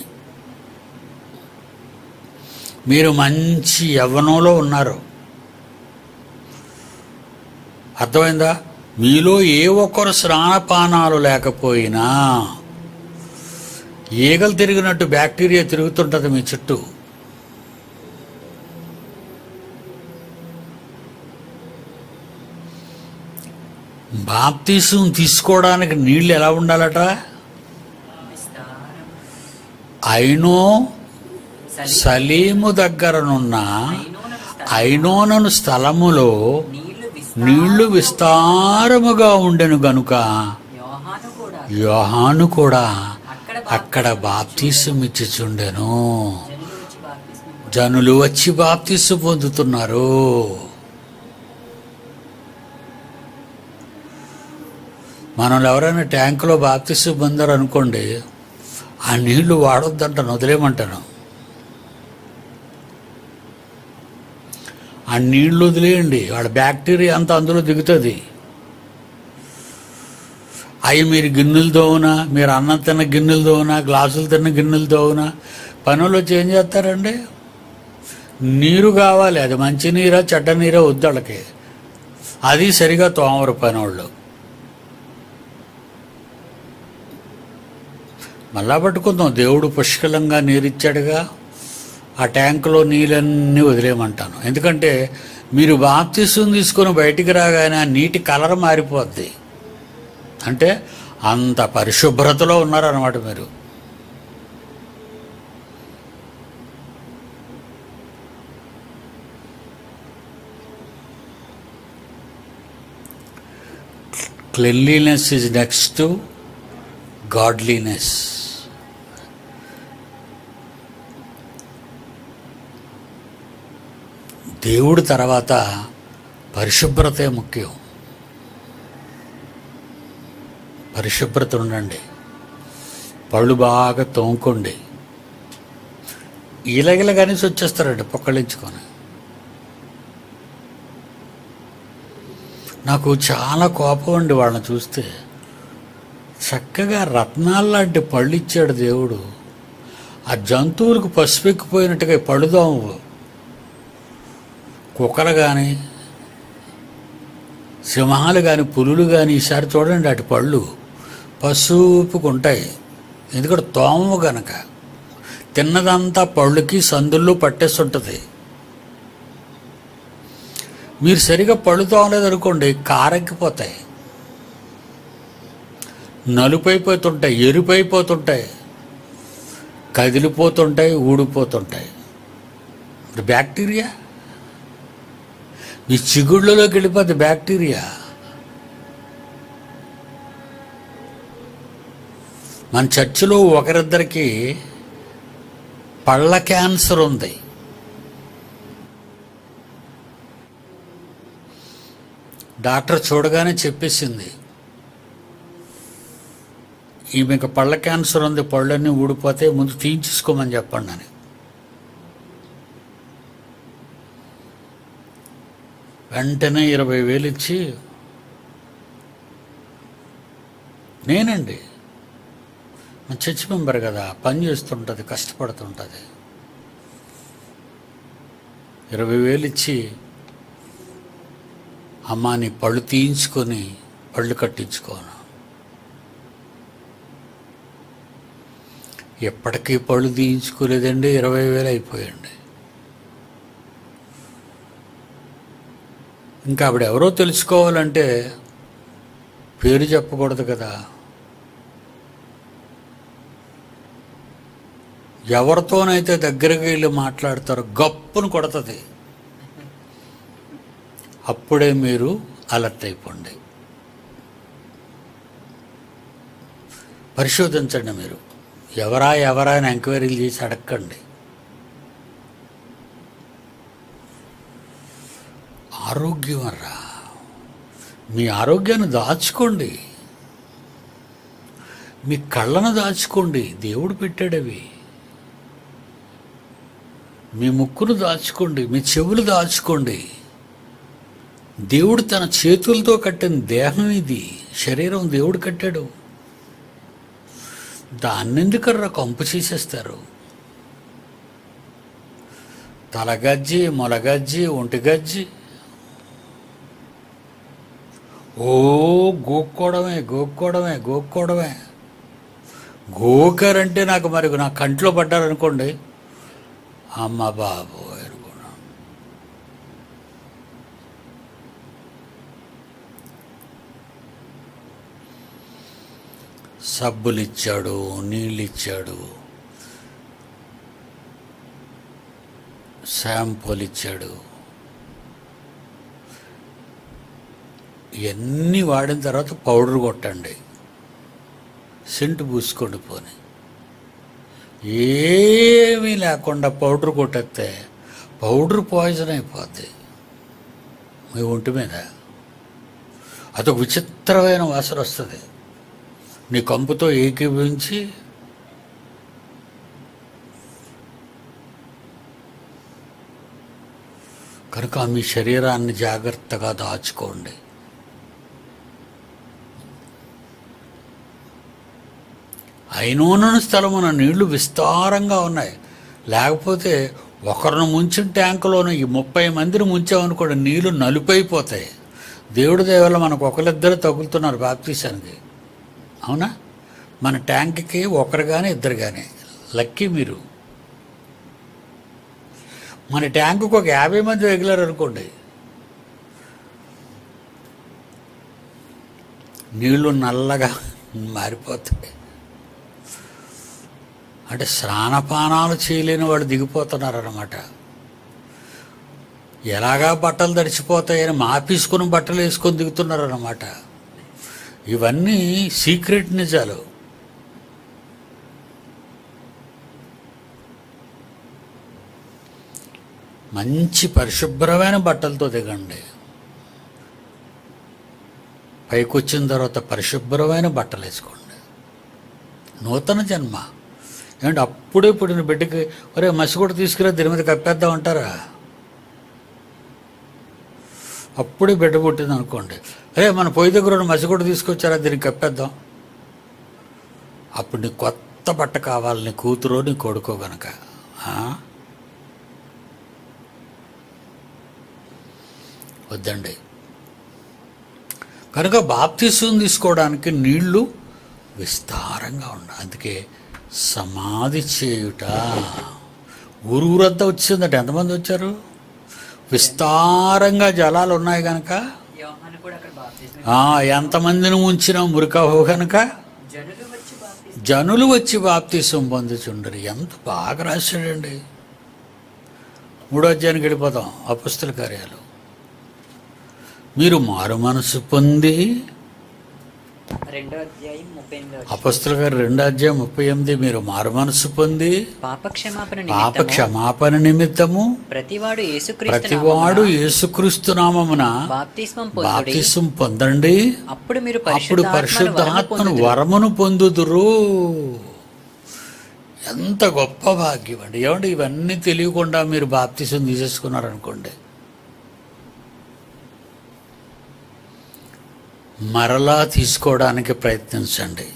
మీరు మంచి యవ్వనంలో ఉన్నారు అర్థమైందా మీలో ఏ ఒక్కరు స్నానపానాలు లేకపోయినా ఈగలు తిరిగినట్టు బ్యాక్టీరియా తిరుగుతుంటుంది మీ చుట్టూ బాప్తీసం తీసుకోవడానికి నీళ్ళు ఎలా ఉండాలట విస్తారం అయినో సలి సలీము దగ్గరనున్న అయినోనను స్థలం. ఐనోనను స్థలములో నీళ్లు విస్తారం. నీళ్లు విస్తారముగా ఉండెను గనుక యోహాను కూడా యోహాను కూడా అక్కడ అక్కడ బాప్తీసం ఇచ్చిచుండెను జనులు వచ్చి బాప్తిస్మం పొంది- జనులు వచ్చి బాప్తీసు పొందుతున్నారు మనం ఎవరైనా ట్యాంకులో బాప్తీసు పొందారు అనుకోండి ఆ నీళ్లు వాడొద్దంటాను వదిలేయమంటాను ఆ నీళ్లు వదిలేయండి వాళ్ళ బ్యాక్టీరియా అంతా అందులో దిగుతుంది అవి మీరు గిన్నెలు తోవునా మీరు అన్నం తిన్న గిన్నెలు తోవునా గ్లాసులు తిన్న గిన్నెలు తోవునా పనులు వచ్చి ఏం చేస్తారండి నీరు కావాలి అది మంచి నీరా చెడ్డ నీరా వద్దు వాళ్ళకి అది సరిగా తోమరు పనోళ్ళు మళ్ళా పట్టుకుందాం దేవుడు పుష్కలంగా నీరిచ్చాడుగా ఆ ట్యాంకులో నీళ్ళన్నీ వదిలేయమంటాను ఎందుకంటే మీరు బాప్తిసం తీసుకొని బయటికి రాగానే ఆ నీటి కలర్ మారిపోద్ది అంటే అంత పరిశుభ్రతలో ఉన్నారన్నమాట మీరు cleanliness is next to godliness దేవుడు తర్వాత పరిశుభ్రతే ముఖ్యం పరిశుభ్రత ఉండండి పళ్ళు బాగా తోముకోండి ఇలగిల కనీసి వచ్చేస్తారండి పొక్కలించుకొని నాకు చాలా కోపం అండి వాళ్ళని చూస్తే చక్కగా రత్నాలు లాంటి పళ్ళు ఇచ్చాడు దేవుడు ఆ జంతువులకు పసుపెక్కిపోయినట్టుగా ఈ పళ్ళు దోమవు కుక్కలు కానీ సింహాలు కానీ పులులు కానీ ఈసారి చూడండి అటు పళ్ళు పసుపుకుంటాయి ఎందుకంటే తోమవు గనక తిన్నదంతా పళ్ళుకి సందుల్లో పట్టేస్తుంటుంది మీరు సరిగా పళ్ళు తోమలేదనుకోండి కారెక్కిపోతాయి నలుపైపోతుంటాయి ఎరుపైపోతుంటాయి కదిలిపోతుంటాయి ఊడిపోతుంటాయి ఇప్పుడు బ్యాక్టీరియా మీ చిగుళ్ళలోకి వెళ్ళిపోద్ది బ్యాక్టీరియా మన చర్చిలో ఒకరిద్దరికి పళ్ళ క్యాన్సర్ ఉంది డాక్టర్ చూడగానే చెప్పేసింది ఈమెకు పళ్ళ క్యాన్సర్ ఉంది పళ్ళన్నీ ఊడిపోతే ముందు తీయించుకోమని చెప్పండి అని వెంటనే ఇరవై వేలు ఇచ్చి నేనండి మన చర్చి మెంబర్ కదా పని చేస్తుంటుంది కష్టపడుతుంటుంది ఇరవై వేలు ఇచ్చి అమ్మా నీ పళ్ళు తీయించుకొని పళ్ళు కట్టించుకోను ఎప్పటికీ పళ్ళు తీయించుకోలేదండి ఇరవై వేలు అయిపోయండి ఇంకా ఆవిడ ఎవరో తెలుసుకోవాలంటే పేరు చెప్పకూడదు కదా ఎవరితోనైతే దగ్గరికి వెళ్ళి మాట్లాడతారో గప్పును కొడుతుంది అప్పుడే మీరు అలర్ట్ అయిపోండి పరిశోధించండి మీరు ఎవరా ఎవరా అని ఎంక్వైరీలు చేసి అడగండి ఆరోగ్యం రా మీ ఆరోగ్యాన్ని దాచుకోండి మీ కళ్ళను దాచుకోండి దేవుడు పెట్టాడవి మీ ముక్కును దాచుకోండి మీ చెవులు దాచుకోండి దేవుడు తన చేతులతో కట్టిన దేహం ఇది శరీరం దేవుడు కట్టాడు దాన్నెందుకర్రా కంపు చేసేస్తారు తలగజ్జి మొలగజ్జి ఒంటిగజ్జి ఓ గోక్కోవడమే గోక్కోవడమే గోక్కోవడమే గోకర్ అంటే నాకు మరి నా కంట్లో పడ్డారనుకోండి అమ్మ బాబు అనుకున్నాను సబ్బులు ఇచ్చాడు నీళ్ళు ఇచ్చాడు షాంపూలు ఇచ్చాడు ఇవన్నీ వాడిన తర్వాత పౌడర్ కొట్టండి సెంటు పూసుకోండి పోని ఏమీ లేకుండా పౌడర్ కొట్టేస్తే పౌడర్ పాయిజన్ అయిపోద్ది మీ ఒంటి మీద అదొక విచిత్రమైన వాసన వస్తుంది నీ కంపుతో ఏకీభవించి కనుక మీ శరీరాన్ని జాగ్రత్తగా దాచుకోండి అయినోనని స్థలమున నీళ్లు విస్తారంగా ఉన్నాయి లేకపోతే ఒకరిని ముంచిన ట్యాంకులోనే ఈ ముప్పై మందిని ముంచామనుకోండి నీళ్లు నలుపైపోతాయి దేవుడి దేవల్ల మనకు ఒకరిద్దరు తగులుతున్నారు బాప్తీసానికి అవునా మన ట్యాంక్కి ఒకరు కానీ ఇద్దరు కానీ లక్కీ మీరు మన ట్యాంకుకి ఒక యాభై మంది రెగ్యులర్ అనుకోండి నీళ్లు నల్లగా మారిపోతాయి అంటే స్నానపానాలు చేయలేని వాడు దిగిపోతున్నారన్నమాట ఎలాగా బట్టలు తడిచిపోతాయని మాపీసుకుని బట్టలు వేసుకొని దిగుతున్నారన్నమాట ఇవన్నీ సీక్రెట్ నిజాలు మంచి పరిశుభ్రమైన బట్టలతో దిగండి పైకి వచ్చిన తర్వాత పరిశుభ్రమైన బట్టలు వేసుకోండి నూతన జన్మ ఏమంటే అప్పుడే పుట్టిన బిడ్డకి ఒరే మసి తీసుకురా దీని మీద కప్పేద్దాం అంటారా అప్పుడే బిడ్డ పుట్టింది అనుకోండి అరే మన పొయ్యి దగ్గర ఉన్న మసి కూడా తీసుకొచ్చారా దీనికి కప్పేద్దాం అప్పుడు నీ కొత్త బట్ట కావాలి నీ కూతురు నీ కొడుకో గనక ఆ? వద్దండి కనుక బాప్తిసం తీసుకోవడానికి నీళ్లు విస్తారంగా ఉండాలి అందుకే సమాధి చేయుట ఊరు ఊరంతా వచ్చిందట ఎంతమంది వచ్చారు విస్తారంగా జలాలు ఉన్నాయి కనుక యోహాను కూడా అక్కడ బాప్తిస్మం ఆ, ఎంతమందిని ఉంచినా మురికావు కనుక జనులు వచ్చి బాప్తిస్మం జనులు వచ్చి బాప్తీసం పొందుచుండరు ఎంత బాగా రాశాడండి మూడో అధ్యాయానికి వెళ్ళిపోతాం అపుస్తుల కార్యాలు మీరు మారు మనసు పొంది రెండో అధ్యాయం ముప్పై ఎనిమిదో వచనం. అపస్తుల గారు రెండో అధ్యాయం ముప్పై ఎనిమిది మీరు మారు మనసు పొంది పాప క్షమాపణ పాప నిమిత్తము క్షమాపణ నిమిత్తము ప్రతివాడు యేసుక్రీస్తు ప్రతివాడు నామమున యేసుక్రీస్తు నామమున బాప్తిస్మం పొందుడి బాప్తిసం పొందండి అప్పుడు మీరు అప్పుడు పరిశుద్ధాత్మను పరిశుద్ధాత్మను వరము వరమును పొందుదురు ఎంత గొప్ప భాగ్యం అండి ఏమండి ఇవన్నీ తెలియకుండా మీరు బాప్తిసం తీసేసుకున్నారనుకోండి మరలా తీసుకోవడానికి ప్రయత్నించండి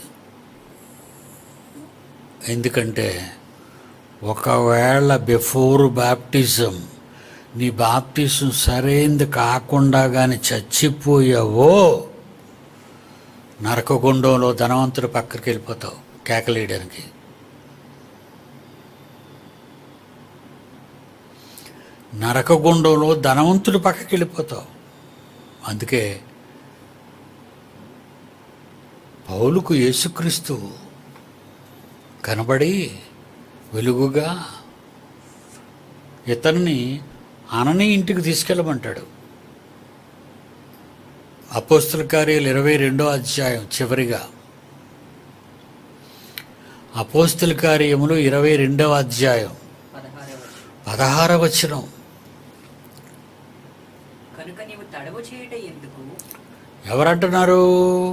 ఎందుకంటే ఒకవేళ బిఫోర్ బాప్టిజం నీ బాప్టిజం సరైంది కాకుండా కానీ చచ్చిపోయావో నరకగుండంలో ధనవంతుడు పక్కకి వెళ్ళిపోతావు కేకలేయడానికి నరకగుండంలో ధనవంతుడు పక్కకి వెళ్ళిపోతావు అందుకే పౌలుకు యేసుక్రీస్తు కనబడి వెలుగుగా ఇతన్ని అనని ఇంటికి తీసుకెళ్ళమంటాడు అపోస్తుల కార్యాలు ఇరవై రెండో అధ్యాయం చివరిగా అపోస్తుల కార్యములు ఇరవై రెండవ అధ్యాయం పదహారవ వచనం. పదహార వచనం కనుక నీవు తడవు చేయుట ఎందుకు ఎవరంటున్నారు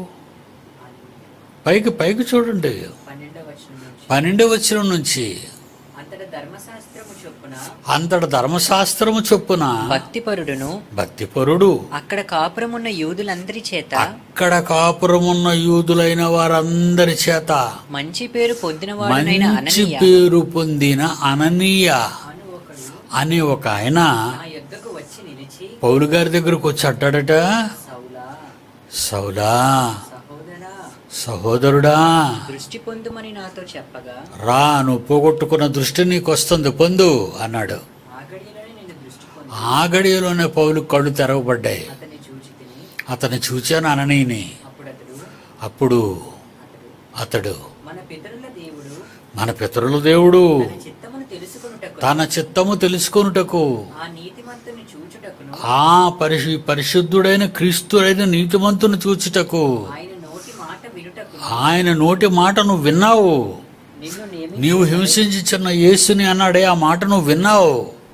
పైకి పైకి చూడండి పన్నెండవ వచనం నుంచి పన్నెండవ వచనం నుంచి అంతట ధర్మశాస్త్రము చొప్పున అంతట ధర్మశాస్త్రము చొప్పున భక్తిపరుడును భక్తిపరుడు అక్కడ కాపురమున్న యూదులందరి చేత అక్కడ కాపురమున్న యూదులైన వారందరి చేత మంచి పేరు పొందినవాడునైన మంచి అననీయ పేరు పొందిన అననీయ అను ఒకడు అని ఒక ఆయన నా యొద్దకు వచ్చి నిలిచి పౌలు గారి దగ్గరకు వచ్చి అట్టాడట సౌలా సౌలా సహోదరా సహోదరుడా దృష్టి పొందుమని నాతో చెప్పగా రా నువ్వు పోగొట్టుకున్న దృష్టి నీకు వస్తుంది పొందు అన్నాడు ఆ గడియలోనే నేను దృష్టి పొంది ఆ గడియలోనే పౌలు కళ్ళు తెరవబడ్డాయి అతన్ని చూచి తిని అతన్ని చూచాను అననీని అప్పుడు అతడు అప్పుడు అతడు అతడు మన పితరుల దేవుడు మన పితరుల దేవుడు తన చిత్తమును తెలుసుకొనుటకు తన చిత్తము తెలుసుకొనుటకు ఆ నీతిమంతుని చూచుటకును ఆ పరిశు పరిశుద్ధుడైన క్రీస్తుడైన నీతిమంతుని చూచుటకు ఆయన నోటి మాట వినుటకు ఆయన నోటి మాట నువ్వు విన్నావు నిన్ను నియమి నీవు హింసించి చిన్న యేసుని అన్నాడే ఆ మాట నువ్వు విన్నావు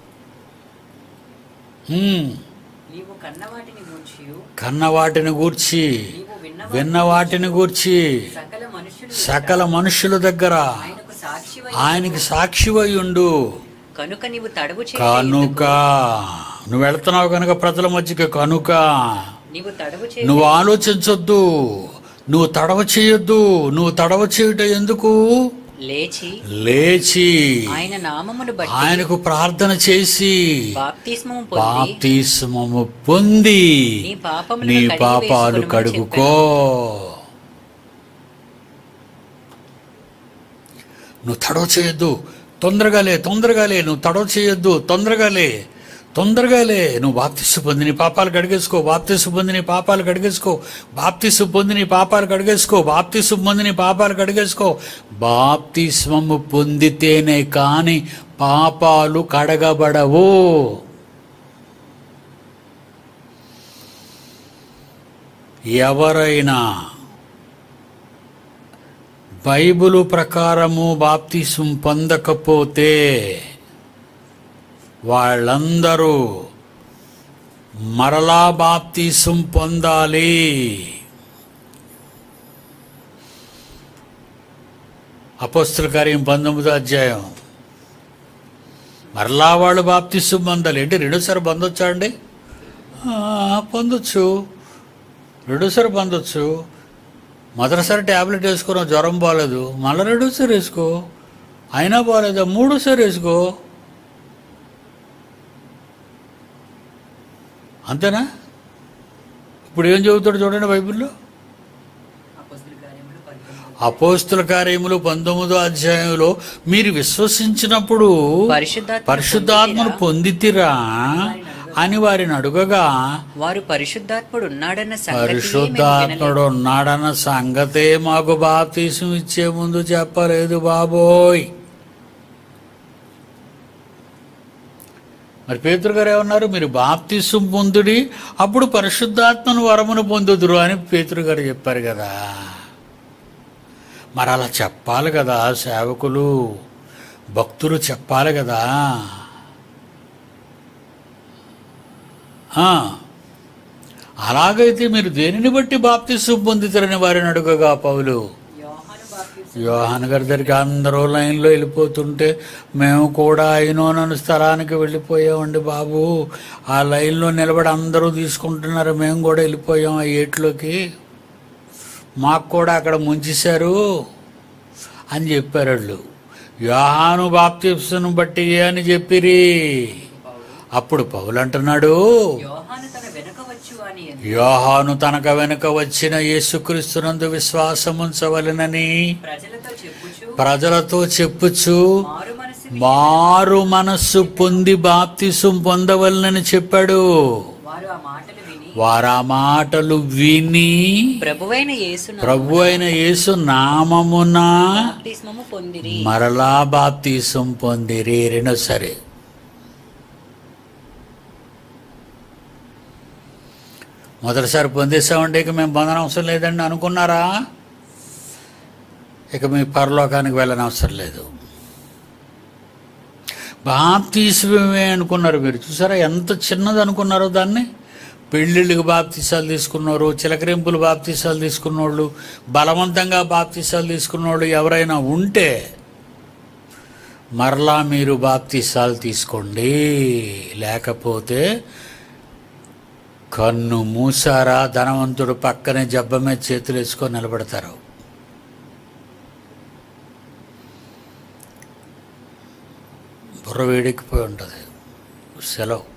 హ్మ్. నీవు కన్న వాటిని గూర్చియు కన్న వాటిని గూర్చి నీవు విన్న విన్న వాటిని గూర్చి సకల మనుషులు సకల మనుషుల దగ్గర ఆయనకు సాక్షి ఆయనకి సాక్షివై ఉండు కనుక నీవు తడవు చేయ కనుక నువ్వు వెళ్తున్నావు కనుక ప్రజల మధ్యకి కనుక నీవు తడవు చేయ నువ్వు ఆలోచించొద్దు నువ్వు తడవ చేయొద్దు నువ్వు తడవ చేయుట ఎందుకు లేచి లేచి ఆయన నామమును బట్టి ఆయనకు ప్రార్థన చేసి బాప్తిస్మము పొంది బాప్తిస్మము పొంది నీ పాపములను నీ కడిగి పాపాలు వేసుకొనుమని కడుగుకో నువ్వు తడవ చేయొద్దు తొందరగా లే తొందరగా లే నువ్వు తడవ చేయొద్దు తొందరగా లే తొందరగా లే నువ్వు బాప్తిస్సు పొంది నీ పాపాలు కడిగేసుకో బాప్తిస్సు పొంది నీ పాపాలు కడిగేసుకో బాప్తిస్సు పొంది నీ పాపాలు కడిగేసుకో బాప్తిస్సు పొంది నీ పాపాలు కడిగేసుకో బాప్తిస్మము పొందితేనే కాని పాపాలు కడగబడవు ఎవరైనా బైబిలు ప్రకారము బాప్తిసం పొందకపోతే వాళ్ళందరూ మరలా బాప్తిసం పొందాలి అపోస్తుల కార్యం పంతొమ్మిదో అధ్యాయం మరలా వాళ్ళు బాప్తిసం పొందాలి ఏంటి రెండోసారి పొందొచ్చా అండి ఆ, పొందొచ్చు రెండోసారి పొందొచ్చు మొదటిసారి ట్యాబ్లెట్ వేసుకున్నావు జ్వరం బాగాలేదు మళ్ళీ రెండోసారి వేసుకో అయినా బాగాలేదా మూడోసారి వేసుకో అంతేనా ఇప్పుడు ఏం చదువుతాడు చూడండి బైబిల్లో అపొస్తలుల కార్యములు పద్దెనిమిది. అపోస్తుల కార్యములు పంతొమ్మిదో అధ్యాయంలో మీరు విశ్వసించినప్పుడు పరిశుద్ధాత్మ పరిశుద్ధాత్మను పొందితిరా అని వారిని అడుగగా వారు పరిశుద్ధాత్ముడు ఉన్నాడన్న సంగతి మేము పరిశుద్ధాత్ముడు ఉన్నాడన్న సంగతే మాకు బాప్తీసం ఇచ్చే ముందు చెప్పలేదు బాబోయ్ మరి పేతురు గారు ఏమన్నారు మీరు బాప్తీసం పొందుడి అప్పుడు పరిశుద్ధాత్మను వరమును పొందుదురు అని పేతురు గారు చెప్పారు కదా మరి అలా చెప్పాలి కదా సేవకులు భక్తులు చెప్పాలి కదా ఆ. అలాగైతే మీరు దేనిని బట్టి బాప్తిసం పొందుతారని వారిని అడుగగా పౌలు యోహాను బాప్తిస్మం యోహాన్ గారి దగ్గరికి అందరూ లైన్లో వెళ్ళిపోతుంటే మేము కూడా అయినోనని స్థలానికి వెళ్ళిపోయామండి బాబు ఆ లైన్లో నిలబడి అందరూ తీసుకుంటున్నారు మేము కూడా వెళ్ళిపోయాం ఆ ఏట్లోకి మాకు కూడా అక్కడ ముంచేశారు అని చెప్పారు వాళ్ళు యోహాను బాప్తిస్ను బట్టి అని చెప్పిరి అప్పుడు పౌలు అంటున్నాడు యోహాను తన వెనుక వచ్చు అని అంది. యోహాను తనక వెనుక వచ్చిన యేసుక్రీస్తునందు విశ్వాసముంచవలెనని ప్రజలతో చెప్పుచు ప్రజలతో చెప్పుచు మారు మనసు మారు మనస్సు పొంది బాప్తిసం పొందవలనని చెప్పాడు వారు ఆ మాటలు విని వారు ఆ మాటలు విని ప్రభువైన యేసు ప్రభు అయిన యేసు నామమున బాప్తిస్మము పొందిరి మరలా బాప్తిసం పొందిరి రెండో సరే మొదటిసారి పొందేసామంటే ఇక మేము పొందన అవసరం లేదండి అనుకున్నారా ఇక మీ పరలోకానికి వెళ్ళని అవసరం లేదు బాప్తీసమే అనుకున్నారు మీరు చూసారా ఎంత చిన్నది అనుకున్నారో దాన్ని పెళ్ళిళ్ళకి బాప్తీసాలు తీసుకున్నారు చిలకరింపులు బాప్తీసాలు తీసుకున్నోళ్ళు బలవంతంగా బాప్తీసాలు తీసుకున్నోళ్ళు ఎవరైనా ఉంటే మరలా మీరు బాప్తీసాలు తీసుకోండి లేకపోతే కన్ను మూసారా ధనవంతుడు పక్కనే జబ్బ మీద చేతులు వేసుకొని నిలబడతారు బుర్ర వేడెక్కిపోయి ఉంటుంది సెలవు